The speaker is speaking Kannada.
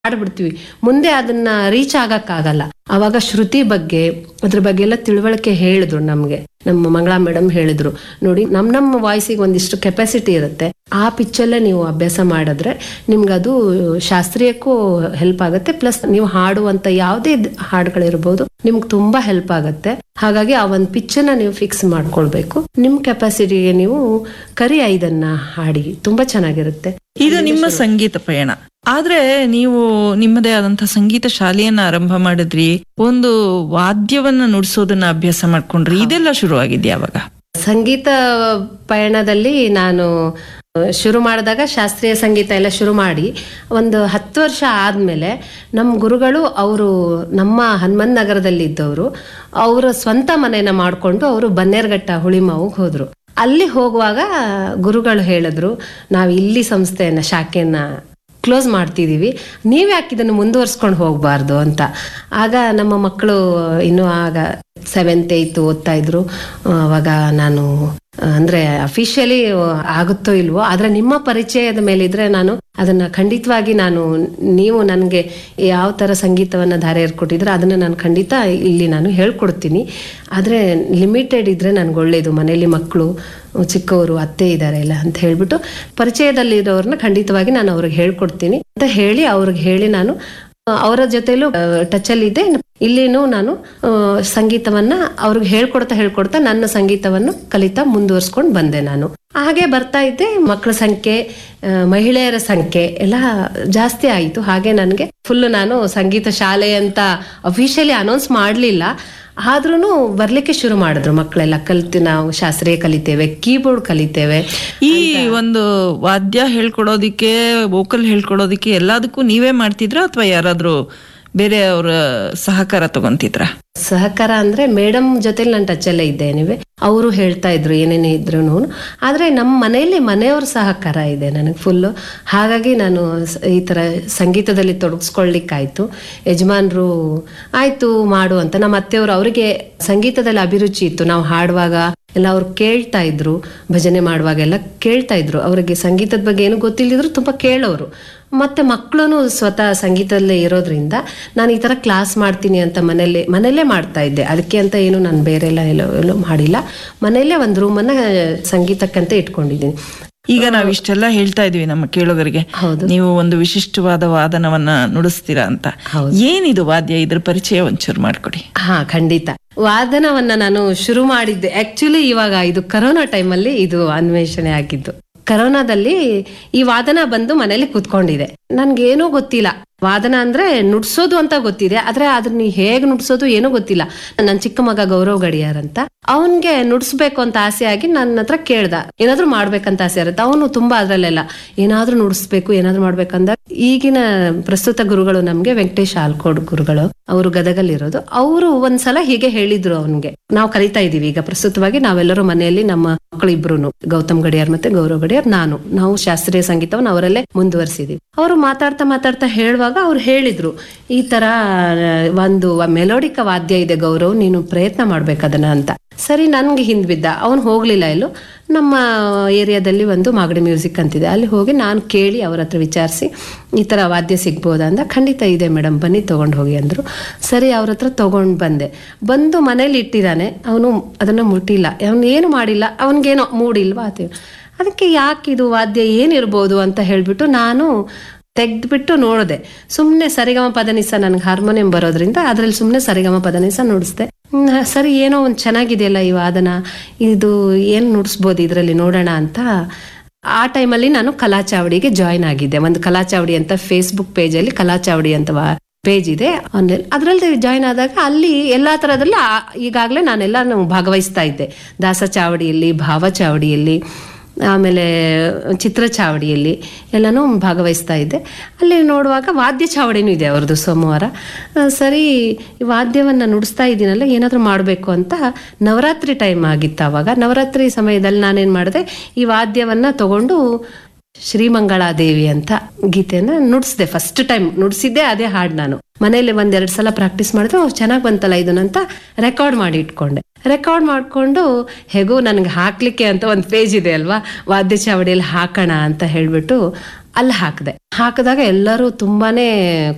ಹಾಡ್ಬಿಡ್ತೀವಿ ಮುಂದೆ ಅದನ್ನ ರೀಚ್ ಆಗಕ್ಕಾಗಲ್ಲ ಅವಾಗ ಶ್ರುತಿ ಬಗ್ಗೆ ಅದ್ರ ಬಗ್ಗೆ ಎಲ್ಲ ತಿಳುವಳಿಕೆ ಹೇಳಿದ್ರು ನಮ್ಗೆ ನಮ್ಮ ಮಂಗಳಾ ಮೇಡಮ್ ಹೇಳಿದ್ರು ನೋಡಿ ನಮ್ ನಮ್ಮ ವಾಯ್ಸಿಗೆ ಒಂದಿಷ್ಟು ಕೆಪಾಸಿಟಿ ಇರುತ್ತೆ ಆ ಪಿಚ್ಚಲ್ಲೇ ನೀವು ಅಭ್ಯಾಸ ಮಾಡಿದ್ರೆ ನಿಮ್ಗೆ ಅದು ಶಾಸ್ತ್ರೀಯಕ್ಕೂ ಹೆಲ್ಪ್ ಆಗುತ್ತೆ ಪ್ಲಸ್ ನೀವು ಹಾಡುವಂತ ಯಾವುದೇ ಹಾಡುಗಳಿರ್ಬೋದು ನಿಮ್ಗೆ ತುಂಬಾ ಹೆಲ್ಪ್ ಆಗುತ್ತೆ ಹಾಗಾಗಿ ಆ ಒಂದು ಪಿಚ್ಚನ್ನ ನೀವು ಫಿಕ್ಸ್ ಮಾಡ್ಕೊಳ್ಬೇಕು ನಿಮ್ ಕೆಪಾಸಿಟಿಗೆ ನೀವು ಕರಿ ಐದನ್ನ ಹಾಡಿ ತುಂಬಾ ಚೆನ್ನಾಗಿರುತ್ತೆ ಇದು ನಿಮ್ಮ ಸಂಗೀತ ಪಯಣ ಆದ್ರೆ ನೀವು ನಿಮ್ಮದೇ ಆದಂತಹ ಸಂಗೀತ ಶಾಲೆಯನ್ನ ಆರಂಭ ಮಾಡಿದ್ರಿ ಒಂದು ವಾದ್ಯವನ್ನ ನುಡಿಸೋದನ್ನ ಅಭ್ಯಾಸ ಮಾಡ್ಕೊಂಡ್ರಿ ಇದೆಲ್ಲ ಶುರುವಾಗಿದ್ಯಾ ಅವಾಗ ಸಂಗೀತ ಪಯಣದಲ್ಲಿ ನಾನು ಶುರು ಮಾಡಿದಾಗ ಶಾಸ್ತ್ರೀಯ ಸಂಗೀತ ಎಲ್ಲ ಶುರು ಮಾಡಿ ಒಂದು ಹತ್ತು ವರ್ಷ ಆದಮೇಲೆ ನಮ್ಮ ಗುರುಗಳು ಅವರು ನಮ್ಮ ಹನುಮನ್ ನಗರದಲ್ಲಿ ಇದ್ದವರು ಅವರ ಸ್ವಂತ ಮನೆನ ಮಾಡಿಕೊಂಡು ಅವರು ಬನ್ನೇರ್ಘಟ್ಟ ಹುಳಿಮಾವಿಗೆ ಹೋದ್ರು ಅಲ್ಲಿ ಹೋಗುವಾಗ ಗುರುಗಳು ಹೇಳಿದ್ರು ನಾವು ಇಲ್ಲಿ ಸಂಸ್ಥೆಯನ್ನ ಶಾಖೆಯನ್ನ ಕ್ಲೋಸ್ ಮಾಡ್ತಿದೀವಿ ನೀವ್ ಯಾಕೆ ಇದನ್ನು ಮುಂದುವರ್ಸ್ಕೊಂಡು ಹೋಗ್ಬಾರ್ದು ಅಂತ ಆಗ ನಮ್ಮ ಮಕ್ಕಳು ಇನ್ನು ಆಗ ಸೆವೆಂತ್ ಏಯ್ತ್ ಓದ್ತಾ ಇದ್ರು ಅವಾಗ ನಾನು ಅಂದ್ರೆ ಅಫಿಷಿಯಲಿ ಆಗುತ್ತೋ ಇಲ್ವೋ ಆದ್ರೆ ನಿಮ್ಮ ಪರಿಚಯದ ಮೇಲಿದ್ರೆ ನಾನು ಅದನ್ನ ಖಂಡಿತವಾಗಿ ನಾನು ನೀವು ನನಗೆ ಯಾವ ತರ ಸಂಗೀತವನ್ನ ಧಾರೆ ಏರ್ಕೊಟ್ಟಿದ್ರೆ ಅದನ್ನ ನಾನು ಖಂಡಿತ ಇಲ್ಲಿ ನಾನು ಹೇಳ್ಕೊಡ್ತೀನಿ ಆದ್ರೆ ಲಿಮಿಟೆಡ್ ಇದ್ರೆ ನನ್ಗೆ ಒಳ್ಳೇದು ಮನೇಲಿ ಮಕ್ಕಳು ಚಿಕ್ಕವರು ಅತ್ತೆ ಇದ್ದಾರೆ ಇಲ್ಲ ಅಂತ ಹೇಳ್ಬಿಟ್ಟು ಪರಿಚಯದಲ್ಲಿರೋರ್ನ ಖಂಡಿತವಾಗಿ ನಾನು ಅವ್ರಿಗೆ ಹೇಳ್ಕೊಡ್ತೀನಿ ಅಂತ ಹೇಳಿ ಅವ್ರಿಗೆ ಹೇಳಿ ನಾನು ಅವರ ಜೊತೆಲೂ ಟಚ್ ಅಲ್ಲಿ ಇದ್ದೆ ಇಲ್ಲಿನೂ ನಾನು ಆ, ಸಂಗೀತವನ್ನ ಅವ್ರಿಗೆ ಹೇಳ್ಕೊಡ್ತಾ ಹೇಳ್ಕೊಡ್ತಾ ನನ್ನ ಸಂಗೀತವನ್ನು ಕಲಿತಾ ಮುಂದುವರ್ಸ್ಕೊಂಡು ಬಂದೆ ನಾನು ಹಾಗೆ ಬರ್ತಾ ಇದ್ದೆ ಮಕ್ಕಳ ಸಂಖ್ಯೆ ಆ, ಮಹಿಳೆಯರ ಸಂಖ್ಯೆ ಎಲ್ಲ ಜಾಸ್ತಿ ಆಯಿತು ಹಾಗೆ ನನಗೆ ಫುಲ್ ನಾನು ಸಂಗೀತ ಶಾಲೆ ಅಂತ ಅಫಿಷಿಯಲಿ ಅನೌನ್ಸ್ ಮಾಡಲಿಲ್ಲ ಆದ್ರೂ ಬರ್ಲಿಕ್ಕೆ ಶುರು ಮಾಡಿದ್ರು ಮಕ್ಕಳೆಲ್ಲ ಕಲಿತು ನಾವು ಶಾಸ್ತ್ರೀಯ ಕಲಿತೇವೆ ಕೀಬೋರ್ಡ್ ಕಲಿತೇವೆ ಈ ಒಂದು ವಾದ್ಯ ಹೇಳ್ಕೊಡೋದಿಕ್ಕೆ ವೋಕಲ್ ಹೇಳ್ಕೊಡೋದಿಕ್ಕೆ ಎಲ್ಲದಕ್ಕೂ ನೀವೇ ಮಾಡ್ತಿದ್ರ ಅಥವಾ ಯಾರಾದ್ರೂ ಬೇರೆ ಅವರ ಸಹಕಾರ ತಗೊಂತಿದ್ರ ಸಹಕಾರ ಅಂದ್ರೆ ಮೇಡಮ್ ಜೊತೆಲಿ ನಾನು ಟಚ್ ಅಲ್ಲೇ ಇದ್ದೆ ನೀವೇ ಅವರು ಹೇಳ್ತಾ ಇದ್ರು ಏನೇನೇ ಇದ್ರು ಆದ್ರೆ ನಮ್ಮ ಮನೆಯಲ್ಲಿ ಮನೆಯವ್ರ ಸಹಕಾರ ಇದೆ ನನಗೆ ಫುಲ್ಲು ಹಾಗಾಗಿ ನಾನು ಸ- ಈ ತರ ಸಂಗೀತದಲ್ಲಿ ತೊಡಗಿಸ್ಕೊಳ್ಲಿಕ್ಕಾಯ್ತು ಯಜಮಾನ್ರು ಆಯ್ತು ಮಾಡು ಅಂತ ನಮ್ಮ ಅತ್ತೆಯವರು ಅವರಿಗೆ ಸಂಗೀತದಲ್ಲಿ ಅಭಿರುಚಿ ಇತ್ತು ನಾವು ಹಾಡುವಾಗ ಎಲ್ಲ ಅವ್ರು ಕೇಳ್ತಾ ಇದ್ರು ಭಜನೆ ಮಾಡುವಾಗ ಎಲ್ಲ ಕೇಳ್ತಾ ಇದ್ರು ಅವರಿಗೆ ಸಂಗೀತದ ಬಗ್ಗೆ ಏನು ಗೊತ್ತಿಲ್ಲದಿದ್ರು ತುಂಬಾ ಕೇಳೋರು ಮತ್ತೆ ಮಕ್ಕಳು ಸ್ವತಃ ಸಂಗೀತದಲ್ಲೇ ಇರೋದ್ರಿಂದ ನಾನು ಈ ತರ ಕ್ಲಾಸ್ ಮಾಡ್ತೀನಿ ಅಂತ ಮನೇಲಿ ಮನೆಯಲ್ಲೇ ಮಾಡ್ತಾ ಇದ್ದೆ ಅದಕ್ಕೆ ಅಂತ ಏನು ನಾನು ಬೇರೆ ಎಲ್ಲ ಎಲ್ಲೋ ಎಲ್ಲೋ ಮಾಡಿಲ್ಲ ಮನೆಯಲ್ಲೇ ಒಂದು ರೂಮನ್ನ ಸಂಗೀತಕ್ಕಂತ ಇಟ್ಕೊಂಡಿದ್ದೀನಿ ಈಗ ನಾವ್ ಇಷ್ಟೆಲ್ಲ ಹೇಳ್ತಾ ಇದೀವಿ ನಮ್ಮ ಕೇಳೋಗರಿಗೆ ಹೌದು. ನೀವು ಒಂದು ವಿಶಿಷ್ಟವಾದ ವಾದನವನ್ನ ನುಡಿಸ್ತೀರಾ ಅಂತ ಹೌದು. ಏನಿದು ವಾದ್ಯ ಇದ್ರ ಪರಿಚಯ ಒಂಚೂರು ಮಾಡ್ಕೊಡಿ ಹಾ ಖಂಡಿತ ವಾದನವನ್ನ ನಾನು ಶುರು ಮಾಡಿದ್ದೆ ಆಕ್ಚುಲಿ ಇವಾಗ ಇದು ಕರೋನಾ ಟೈಮಲ್ಲಿ ಇದು ಅನ್ವೇಷಣೆ ಆಗಿದ್ದು ಕರೋನಾದಲ್ಲಿ ಈ ವಾದನ ಬಂದು ಮನೇಲಿ ಕೂತ್ಕೊಂಡಿದೆ ನನ್ಗೇನೂ ಗೊತ್ತಿಲ್ಲ ವಾದನ ಅಂದ್ರೆ ನುಡ್ಸೋದು ಅಂತ ಗೊತ್ತಿದೆ ಆದ್ರೆ ಅದನ್ನ ಹೇಗ್ ನುಡ್ಸೋದು ಏನೂ ಗೊತ್ತಿಲ್ಲ ನನ್ನ ಚಿಕ್ಕ ಮಗ ಗೌರವ್ ಗಡಿಯಾರ್ ಅಂತ ಅವನ್ಗೆ ನುಡ್ಸ್ಬೇಕು ಅಂತ ಆಸೆ ಆಗಿ ನನ್ನ ಹತ್ರ ಕೇಳ್ದ ಏನಾದ್ರೂ ಮಾಡ್ಬೇಕಂತ ಆಸೆ ಇರುತ್ತೆ ಅವನು ತುಂಬಾ ಅದ್ರಲ್ಲೆಲ್ಲ ಏನಾದ್ರೂ ನುಡಿಸ್ಬೇಕು ಏನಾದ್ರೂ ಮಾಡ್ಬೇಕಂದ ಈಗಿನ ಪ್ರಸ್ತುತ ಗುರುಗಳು ನಮ್ಗೆ ವೆಂಕಟೇಶ್ ಆಲ್ಕೋಡ್ ಗುರುಗಳು ಅವರು ಗದಗಲ್ಲಿರೋದು ಅವರು ಒಂದ್ಸಲ ಹೀಗೆ ಹೇಳಿದ್ರು ಅವನ್ಗೆ ನಾವು ಕಲಿತಾ ಇದೀವಿ ಈಗ ಪ್ರಸ್ತುತವಾಗಿ ನಾವೆಲ್ಲರೂ ಮನೆಯಲ್ಲಿ ನಮ್ಮ ಮಕ್ಕಳು ಇಬ್ರು ಗೌತಮ್ ಗಡಿಯಾರ್ ಮತ್ತೆ ಗೌರವ್ ಗಡಿಯಾರ್ ನಾನು ನಾವು ಶಾಸ್ತ್ರೀಯ ಸಂಗೀತವನ್ನು ಅವರಲ್ಲೇ ಮುಂದುವರಿಸಿದೀವಿ ಅವರು ಮಾತಾಡ್ತಾ ಮಾತಾಡ್ತಾ ಹೇಳುವಾಗ ಅವ್ರು ಹೇಳಿದ್ರು ಈ ತರ ಆ, ಒಂದು ಮೆಲೋಡಿಕ ವಾದ್ಯ ಇದೆ ಗೌರವ್ ನೀನು ಪ್ರಯತ್ನ ಮಾಡ್ಬೇಕದನ್ನ ಅಂತ ಸರಿ ನನ್ಗೆ ಹಿಂದ್ ಬಿದ್ದ ಅವನು ಹೋಗ್ಲಿಲ್ಲ ಎಲ್ಲೂ ನಮ್ಮ ಏರಿಯಾದಲ್ಲಿ ಒಂದು ಮಾಗಡಿ ಮ್ಯೂಸಿಕ್ ಅಂತಿದೆ ಅಲ್ಲಿ ಹೋಗಿ ನಾನು ಕೇಳಿ ಅವ್ರ ಹತ್ರ ವಿಚಾರಿಸಿ ಈ ತರ ವಾದ್ಯ ಸಿಗ್ಬೋದಾ ಅಂದ ಖಂಡಿತ ಇದೆ ಮೇಡಮ್ ಬನ್ನಿ ತಗೊಂಡು ಹೋಗಿ ಅಂದ್ರು ಸರಿ ಅವ್ರ ಹತ್ರ ತಗೊಂಡ್ ಬಂದೆ ಬಂದು ಮನೇಲಿ ಇಟ್ಟಿದ್ದಾನೆ ಅವನು ಅದನ್ನ ಮುಟ್ಟಿಲ್ಲ ಅವನು ಏನು ಮಾಡಿಲ್ಲ ಅವನಿಗೇನೋ ಮೂಡಿಲ್ವಾ ಆತ ಅದಕ್ಕೆ ಯಾಕೆ ಇದು ವಾದ್ಯ ಏನಿರ್ಬೋದು ಅಂತ ಹೇಳ್ಬಿಟ್ಟು ನಾನು ತೆಗ್ದ್ಬಿಟ್ಟು ನೋಡಿದೆ ಸುಮ್ಮನೆ ಸರಿಗಮ ಪದನಿಸ ನನಗೆ ಹಾರ್ಮೋನಿಯಂ ಬರೋದ್ರಿಂದ ಅದ್ರಲ್ಲಿ ಸುಮ್ಮನೆ ಸರಿಗಮ ಪದನಿಸ ನುಡಿಸ್ದೆ ಹ್ಮ್, ಸರಿ ಏನೋ ಒಂದು ಚೆನ್ನಾಗಿದೆಯಲ್ಲ ಈ ವಾದನ ಇದು ಏನು ನುಡಿಸ್ಬೋದು ಇದರಲ್ಲಿ ನೋಡೋಣ ಅಂತ ಆ ಟೈಮಲ್ಲಿ ನಾನು ಕಲಾಚಾವಡಿಗೆ ಜಾಯ್ನ್ ಆಗಿದ್ದೆ ಒಂದು ಕಲಾಚಾವಡಿ ಅಂತ ಫೇಸ್ಬುಕ್ ಪೇಜಲ್ಲಿ ಕಲಾಚಾವಡಿ ಅಂತ ಪೇಜ್ ಇದೆ ಆನ್ಲೈನ್ ಅದರಲ್ಲಿ ಜಾಯ್ನ್ ಆದಾಗ ಅಲ್ಲಿ ಎಲ್ಲಾ ತರದಲ್ಲಿ ಈಗಾಗಲೇ ನಾನೆಲ್ಲ ಭಾಗವಹಿಸ್ತಾ ಇದ್ದೆ ದಾಸ ಚಾವಡಿಯಲ್ಲಿ ಭಾವ ಚಾವಡಿಯಲ್ಲಿ ಆಮೇಲೆ ಚಿತ್ರ ಚಾವಡಿಯಲ್ಲಿ ಎಲ್ಲನೂ ಭಾಗವಹಿಸ್ತಾ ಇದ್ದೆ ಅಲ್ಲಿ ನೋಡುವಾಗ ವಾದ್ಯ ಚಾವಡಿನೂ ಇದೆ ಅವ್ರದ್ದು ಸೋಮವಾರ ಆ, ಸರಿ ಈ ವಾದ್ಯವನ್ನು ನುಡಿಸ್ತಾ ಇದ್ದೀನಲ್ಲ ಏನಾದರೂ ಮಾಡಬೇಕು ಅಂತ ನವರಾತ್ರಿ ಟೈಮ್ ಆಗಿತ್ತು ಆವಾಗ ನವರಾತ್ರಿ ಸಮಯದಲ್ಲಿ ನಾನೇನು ಮಾಡಿದೆ ಈ ವಾದ್ಯವನ್ನು ತಗೊಂಡು ಶ್ರೀಮಂಗಳಾದೇವಿ ಅಂತ ಗೀತೆಯನ್ನ ನುಡಿಸ್ದೆ ಫಸ್ಟ್ ಟೈಮ್ ನುಡಿಸಿದ್ದೆ ಅದೇ ಹಾಡು ನಾನು ಮನೇಲಿ ಒಂದೆರಡು ಸಲ ಪ್ರಾಕ್ಟೀಸ್ ಮಾಡಿದ್ರೆ ಓ ಚೆನ್ನಾಗಿ ಬಂತಲ್ಲ ಇದನ್ನಂತ ರೆಕಾರ್ಡ್ ಮಾಡಿ ಇಟ್ಕೊಂಡೆ ರೆಕಾರ್ಡ್ ಮಾಡ್ಕೊಂಡು ಹೇಗೂ ನನಗೆ ಹಾಕ್ಲಿಕ್ಕೆ ಅಂತ ಒಂದು ಪೇಜ್ ಇದೆ ಅಲ್ವಾ ವಾದ್ಯ ಚಾವಡಿಯಲ್ಲಿ ಹಾಕೋಣ ಅಂತ ಹೇಳ್ಬಿಟ್ಟು ಅಲ್ಲಿ ಹಾಕಿದೆ ಹಾಕಿದಾಗ ಎಲ್ಲರೂ ತುಂಬಾನೇ